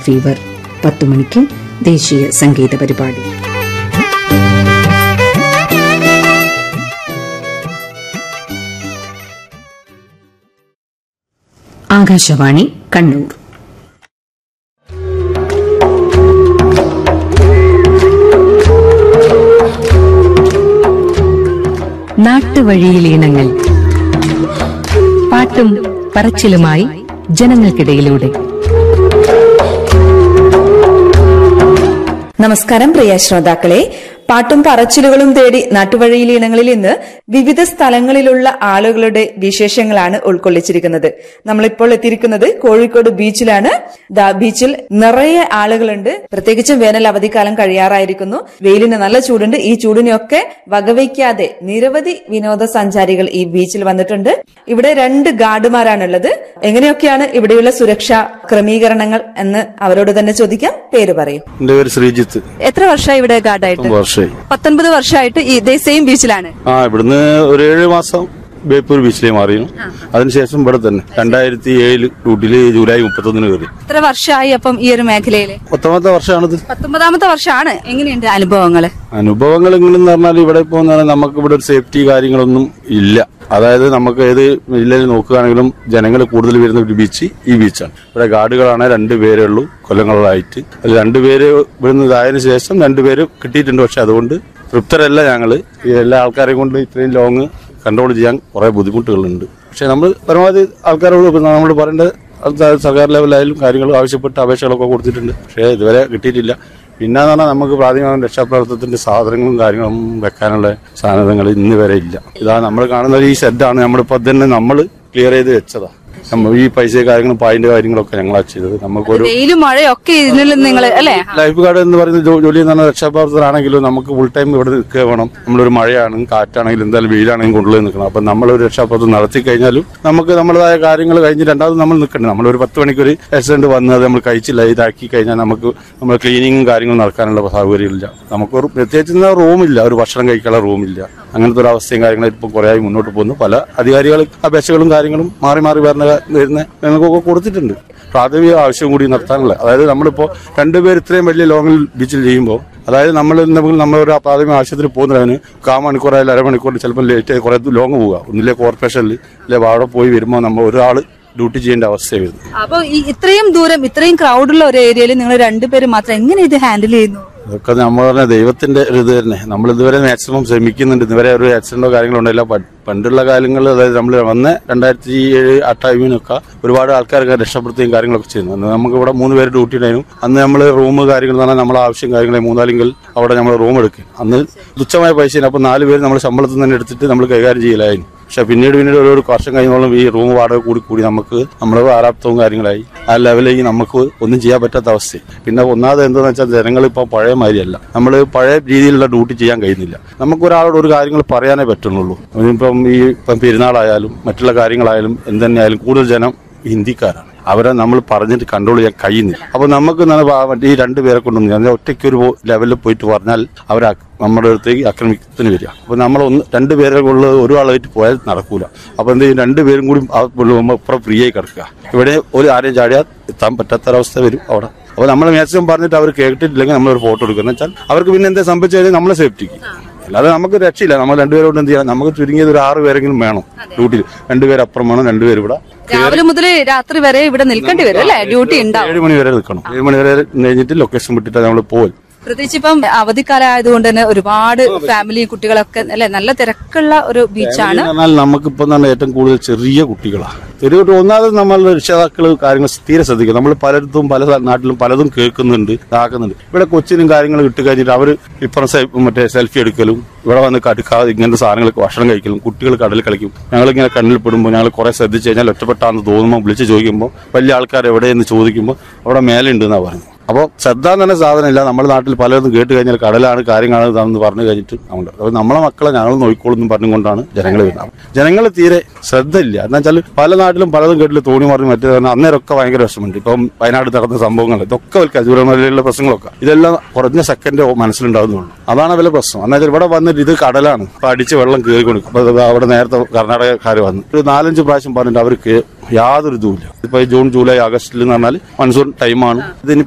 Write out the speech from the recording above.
fever പത്തു മണിക്ക് ദേശീയ സംഗീത പരിപാടി ആകാശവാണി കണ്ണൂർ നാട്ടുവഴിയിലീണങ്ങൾ പാട്ടും പറച്ചിലുമായി ജനങ്ങൾക്കിടയിലൂടെ നമസ്കാരം പ്രിയ ശ്രോതാക്കളെ പാട്ടും പറച്ചിലുകളും തേടി നാട്ടുവഴിയിലെ ഇനങ്ങളിൽ ഇന്ന് വിവിധ സ്ഥലങ്ങളിലുള്ള ആളുകളുടെ വിശേഷങ്ങളാണ് ഉൾക്കൊള്ളിച്ചിരിക്കുന്നത് നമ്മളിപ്പോൾ എത്തിയിരിക്കുന്നത് കോഴിക്കോട് ബീച്ചിലാണ് ദാ ബീച്ചിൽ നിറയെ ആളുകളുണ്ട് പ്രത്യേകിച്ചും വേനൽ അവധിക്കാലം കഴിയാറായിരിക്കുന്നു വെയിലിന് നല്ല ചൂടുണ്ട് ഈ ചൂടിനെയൊക്കെ വകവയ്ക്കാതെ നിരവധി വിനോദസഞ്ചാരികൾ ഈ ബീച്ചിൽ വന്നിട്ടുണ്ട് ഇവിടെ രണ്ട് ഗാർഡുമാരാണുള്ളത് എങ്ങനെയൊക്കെയാണ് ഇവിടെയുള്ള സുരക്ഷാ ക്രമീകരണങ്ങൾ എന്ന് അവരോട് തന്നെ ചോദിക്കാം പേര് പറയും എന്റെ പേര് ശ്രീജിത്ത് എത്ര വർഷമായി ഇവിടെ ഗാർഡായിട്ട് ഒമ്പത് വർഷമായി പത്തൊൻപത് വർഷമായിട്ട് ഇതേ സെയിം ബീച്ചിലാണ് ആ ഇവിടുന്ന് ഒരു ഏഴ് മാസം ബേപ്പൂർ ബീച്ചിലേക്ക് മാറിയിരുന്നു അതിനുശേഷം ഇവിടെ തന്നെ രണ്ടായിരത്തി ഏഴില് ഡ്യൂട്ടിയില് ജൂലൈ മുപ്പത്തൊന്നിന് കയറി എത്ര വർഷമായി അപ്പം ഈ ഒരു മേഖലയില് പത്താമത്തെ വർഷമാണിത് പത്തൊമ്പതാമത്തെ വർഷമാണ് എങ്ങനെയുണ്ട് അനുഭവങ്ങള് അനുഭവങ്ങൾ എങ്ങനെയെന്ന് പറഞ്ഞാൽ ഇവിടെ ഇപ്പോൾ നമുക്ക് ഇവിടെ ഒരു സേഫ്റ്റി കാര്യങ്ങളൊന്നും ഇല്ല അതായത് നമുക്ക് ഏത് ജില്ലയിൽ നോക്കുകയാണെങ്കിലും ജനങ്ങൾ കൂടുതൽ വരുന്ന ഒരു ബീച്ച് ഈ ബീച്ചാണ് ഇവിടെ ഗാർഡുകളാണ് രണ്ട് പേരേ ഉള്ളൂ കൊല്ലങ്ങളായിട്ട് അതിൽ രണ്ടുപേര് ഇവിടുന്ന് ഇതായതിനു ശേഷം രണ്ടുപേര് കിട്ടിയിട്ടുണ്ട് പക്ഷെ അതുകൊണ്ട് തൃപ്തരല്ല ഞങ്ങള് ഈ എല്ലാ ആൾക്കാരെയും കൊണ്ട് ഇത്രയും ലോങ് കൺട്രോൾ ചെയ്യാൻ കുറെ ബുദ്ധിമുട്ടുകളുണ്ട് പക്ഷെ നമ്മൾ പരമാവധി ആൾക്കാരോട് നമ്മൾ പറയേണ്ട അത് സർക്കാർ ലെവലായാലും കാര്യങ്ങൾ ആവശ്യപ്പെട്ട അപേക്ഷകളൊക്കെ കൊടുത്തിട്ടുണ്ട് പക്ഷേ ഇതുവരെ കിട്ടിയിട്ടില്ല പിന്നെ എന്ന് പറഞ്ഞാൽ നമുക്ക് പ്രാഥമിക രക്ഷാപ്രവർത്തനത്തിന്റെ സാധനങ്ങളും കാര്യങ്ങളും വെക്കാനുള്ള സാധനങ്ങൾ ഇന്ന് വരെ ഇല്ല ഇതാ നമ്മൾ കാണുന്ന ഈ ഷെഡാണ് നമ്മളിപ്പോ തന്നെ നമ്മൾ ക്ലിയർ ചെയ്ത് വെച്ചതാ നമ്മ ഈ പൈസ കാര്യങ്ങളും പായിന്റെ കാര്യങ്ങളൊക്കെ ഞങ്ങളാ ചെയ്തത് നമുക്കൊരു വെയിലും മഴയൊക്കെ ഇതിൽ നിങ്ങൾ അല്ലേ ലൈഫ് ഗാർഡ് എന്ന് പറയുന്ന ജോ- ജോലി എന്ന് പറഞ്ഞാൽ രക്ഷാപ്രവർത്തകരാണെങ്കിലും നമുക്ക് ഫുൾ ടൈം ഇവിടെ നിൽക്കുക വേണം നമ്മളൊരു മഴയാണെങ്കിലും കാറ്റാണെങ്കിലും എന്തായാലും വെയിലാണെങ്കിലും കൊണ്ടുപോയി നിൽക്കണം അപ്പൊ നമ്മളൊരു രക്ഷാപ്രവർത്തനം നടത്തി കഴിഞ്ഞാലും നമുക്ക് നമ്മുടേതായ കാര്യങ്ങൾ കഴിഞ്ഞ് രണ്ടാമത് നമ്മൾ നിൽക്കണ്ടേ നമ്മളൊരു പത്ത് മണിക്കൊരു ആക്സിഡന്റ് വന്നത് നമ്മൾ കഴിച്ചില്ല ഇതാക്കി കഴിഞ്ഞാൽ നമുക്ക് നമ്മൾ ക്ലീനിങ്ങും കാര്യങ്ങളും നടക്കാനുള്ള സൗകര്യമില്ല നമുക്കൊരു പ്രത്യേകിച്ച് റൂമില്ല ഒരു ഭക്ഷണം കഴിക്കാനുള്ള റൂമില്ല അങ്ങനത്തെ ഒരു അവസ്ഥയും കാര്യങ്ങളും ഇപ്പം കുറേ ആയി മുന്നോട്ട് പോകുന്നു പല അധികാരികൾ അപേക്ഷകളും കാര്യങ്ങളും മാറി മാറി വരുന്ന വരുന്ന ഞങ്ങൾക്കൊക്കെ കൊടുത്തിട്ടുണ്ട് പ്രാഥമിക ആവശ്യം കൂടി നടത്താനുള്ള അതായത് നമ്മളിപ്പോ രണ്ടുപേർ ഇത്രയും വലിയ ലോങ്ങിൽ ബീച്ചിൽ ചെയ്യുമ്പോൾ അതായത് നമ്മൾ എന്തെങ്കിലും നമ്മൾ ഒരു പ്രാഥമിക ആവശ്യത്തിന് പോകുന്നതിന് കാ മണിക്കൂറായാലും അരമണിക്കൂർ ചിലപ്പോൾ ലേറ്റ് ആയി കുറെ ലോങ് പോവുക ഒന്നിലെ കോർപ്പറേഷനിൽ അല്ലെ അവിടെ പോയി വരുമ്പോൾ നമ്മൾ ഒരാൾ ഡ്യൂട്ടി ചെയ്യേണ്ട അവസ്ഥ വരുന്നു അപ്പൊ ഈ ഇത്രയും ദൂരം ഇത്രയും ക്രൗഡുള്ള ഒരു ഏരിയയിൽ നിങ്ങൾ രണ്ടുപേരും മാത്രം എങ്ങനെ ഇത് ഹാൻഡിൽ ചെയ്യുന്നു അതൊക്കെ നമ്മൾ പറഞ്ഞ ദൈവത്തിന്റെ ഒരു ഇത് തന്നെ നമ്മൾ ഇതുവരെ മാക്സിമം ശ്രമിക്കുന്നുണ്ട് ഇതുവരെ ഒരു ആക്സിഡന്റോ കാര്യങ്ങളോ ഉണ്ടായില്ല പ- പണ്ടുള്ള കാലങ്ങളിൽ അതായത് നമ്മൾ വന്ന രണ്ടായിരത്തി ഏഴ് ആ ടൈമിനൊക്കെ ഒരുപാട് ആൾക്കാർക്ക് രക്ഷപ്പെടുത്തുകയും കാര്യങ്ങളൊക്കെ ചെയ്യുന്നു അന്ന് നമുക്ക് ഇവിടെ മൂന്ന് പേര് ഡ്യൂട്ടി ഉണ്ടായിരുന്നു അന്ന് നമ്മൾ റൂം കാര്യങ്ങൾ എന്ന് പറഞ്ഞാൽ നമ്മളെ ആവശ്യം കാര്യങ്ങളെ മൂന്നാലെങ്കിൽ അവിടെ നമ്മൾ റൂം എടുക്കും അന്ന് തുച്ഛമായ പൈസ അപ്പൊ നാല് പേര് നമ്മൾ ശമ്പളത്തിൽ തന്നെ എടുത്തിട്ട് നമ്മൾ കൈകാര്യം ചെയ്യലായിരുന്നു പക്ഷെ പിന്നീട് പിന്നീട് ഓരോ വർഷം കഴിയുമ്പോഴും ഈ റൂം വാടക കൂടി കൂടി നമുക്ക് നമ്മൾ ആരാപ്തവും കാര്യങ്ങളായി ആ ലെവലിലേക്ക് നമുക്ക് ഒന്നും ചെയ്യാൻ പറ്റാത്ത അവസ്ഥ പിന്നെ ഒന്നാമത് എന്താണെന്ന് വെച്ചാൽ ജനങ്ങൾ ഇപ്പോൾ പഴയ മാതിരിയല്ല നമ്മൾ പഴയ രീതിയിലുള്ള ഡ്യൂട്ടി ചെയ്യാൻ കഴിയുന്നില്ല നമുക്ക് ഒരാളോട് ഒരു കാര്യങ്ങൾ പറയാനേ പറ്റുന്നുള്ളൂ ഇപ്പം ഈ ഇപ്പം പെരുന്നാളായാലും മറ്റുള്ള കാര്യങ്ങളായാലും എന്തുതന്നെയായാലും കൂടുതൽ ജനം ഹിന്ദിക്കാരാണ് അവരെ നമ്മൾ പറഞ്ഞിട്ട് കൺട്രോൾ ചെയ്യാൻ കഴിയുന്നില്ല അപ്പൊ നമുക്ക് ന- ആ മറ്റേ ഈ രണ്ടുപേരെ കൊണ്ടൊന്നും ഞാൻ ഒറ്റയ്ക്ക് ഒരു ലെവലിൽ പോയിട്ട് പറഞ്ഞാൽ അവർ നമ്മുടെ അടുത്തേക്ക് ആക്രമിക്കത്തിന് വരിക അപ്പൊ നമ്മൾ ഒന്ന് രണ്ടുപേരെ ഉള്ള ഒരാളായിട്ട് പോയാൽ നടക്കൂല അപ്പൊ എന്ത് ചെയ്യും രണ്ടുപേരും കൂടി ആ പുള്ളുമ്പോ ഇപ്പുറം ഫ്രീ ആയി കിടക്കുക ഇവിടെ ഒരു ആരെയും ചാടിയാൽ എത്താൻ പറ്റാത്തൊരവസ്ഥ വരും അവിടെ അപ്പൊ നമ്മൾ മാക്സിമം പറഞ്ഞിട്ട് അവർ കേട്ടിട്ടില്ലെങ്കിൽ നമ്മൾ ഒരു ഫോട്ടോ എടുക്കുക എന്ന് വെച്ചാൽ അവർക്ക് പിന്നെ എന്താ സംഭവിച്ചു കഴിഞ്ഞാൽ നമ്മളെ സേഫ്റ്റിക്ക് അല്ലാതെ നമുക്ക് രക്ഷയില്ല നമ്മൾ രണ്ടുപേരോട് എന്ത് ചെയ്യാം നമുക്ക് ചുരുങ്ങിയത് ഒരു ആറ് പേരെങ്കിലും വേണം ഡ്യൂട്ടിയിൽ രണ്ടുപേര് അപ്പുറം വേണം രണ്ടുപേര് ഇവിടെ രാവിലെ മുതൽ രാത്രി വരെ ഇവിടെ നിൽക്കേണ്ടി വരും അല്ലെ ഡ്യൂട്ടി ഉണ്ടാവും ഏഴ് മണി വരെ നിൽക്കണം ഏഴ് മണി വരെ കഴിഞ്ഞിട്ട് ലൊക്കേഷൻ വിട്ടിട്ട് നമ്മൾ പോകും പ്രത്യേകിച്ച് ഇപ്പം അവധിക്കാലം ആയതുകൊണ്ട് തന്നെ ഒരുപാട് ഫാമിലി കുട്ടികളൊക്കെ അല്ലെ നല്ല തിരക്കുള്ള ഒരു ബീച്ചാണ് എന്നാൽ നമുക്കിപ്പോ തന്നെ ഏറ്റവും കൂടുതൽ ചെറിയ കുട്ടികളാണ് ചെറിയ കുട്ടി ഒന്നാമത് നമ്മൾ രക്ഷിതാക്കൾ കാര്യങ്ങൾ തീരെ ശ്രദ്ധിക്കും നമ്മൾ പലയിടത്തും പല സ്ഥ- നാട്ടിലും പലതും കേൾക്കുന്നുണ്ട് ഇതാക്കുന്നുണ്ട് ഇവിടെ കൊച്ചിനും കാര്യങ്ങൾ ഇട്ട് കഴിഞ്ഞിട്ട് അവർ ഇപ്പുറം സെ- മറ്റേ സെൽഫി എടുക്കലും ഇവിടെ വന്ന് കടുക്കാതെ ഇങ്ങനത്തെ സാധനങ്ങൾക്ക് ഭക്ഷണം കഴിക്കലും കുട്ടികൾ കടലിൽ കളിക്കും ഞങ്ങളിങ്ങനെ കണ്ണിൽ പെടുമ്പോൾ ഞങ്ങൾ കുറെ ശ്രദ്ധിച്ച് കഴിഞ്ഞാൽ ഒറ്റപ്പെട്ടാന്ന് തോന്നുമ്പോൾ വിളിച്ച് ചോദിക്കുമ്പോൾ വലിയ ആൾക്കാർ എവിടെയെന്ന് ചോദിക്കുമ്പോൾ അവിടെ മേലെ ഉണ്ട് എന്നാ പറഞ്ഞു അപ്പോൾ ശ്രദ്ധ എന്ന് പറഞ്ഞ സാധനമില്ല നമ്മുടെ നാട്ടിൽ പലതും കേട്ട് കഴിഞ്ഞാൽ കടലാണ് കാര്യങ്ങളാണ് ഇതാണെന്ന് പറഞ്ഞു കഴിഞ്ഞിട്ട് ഉണ്ട് അപ്പോൾ നമ്മളെ മക്കളെ ഞങ്ങൾ നോക്കിക്കോളും പറഞ്ഞുകൊണ്ടാണ് ജനങ്ങൾ വരുന്നത് ജനങ്ങൾ തീരെ ശ്രദ്ധയില്ല എന്ന് വെച്ചാൽ പല നാട്ടിലും പലതും കേട്ടില്ല തോണി മറിഞ്ഞ് മറ്റേ പറഞ്ഞാൽ അന്നേരമൊക്കെ ഭയങ്കര വിഷമമുണ്ട് ഇപ്പം വയനാട് നടന്ന സംഭവങ്ങൾ ഇതൊക്കെ അവർക്ക് ചൂരമലയിലുള്ള പ്രശ്നങ്ങളൊക്കെ ഇതെല്ലാം കുറഞ്ഞ സെക്കൻഡ് മനസ്സിലുണ്ടാകുന്നുള്ളൂ അതാണ് അവരുടെ പ്രശ്നം എന്നാൽ ഇവിടെ വന്നിട്ട് ഇത് കടലാണ് ഇപ്പൊ അടിച്ച് വെള്ളം കയറി കൊടുക്കും അപ്പൊ ഇത് അവിടെ നേരത്തെ കർണാടകക്കാർ വന്നു ഒരു നാലഞ്ച് പ്രാവശ്യം പറഞ്ഞിട്ട് അവർക്ക് യാതൊരു ഇതുമില്ല ഇപ്പൊ ഈ ജൂൺ ജൂലൈ ആഗസ്റ്റിൽ എന്ന് പറഞ്ഞാൽ മൺസൂൺ ടൈമാണ് ഇതിന്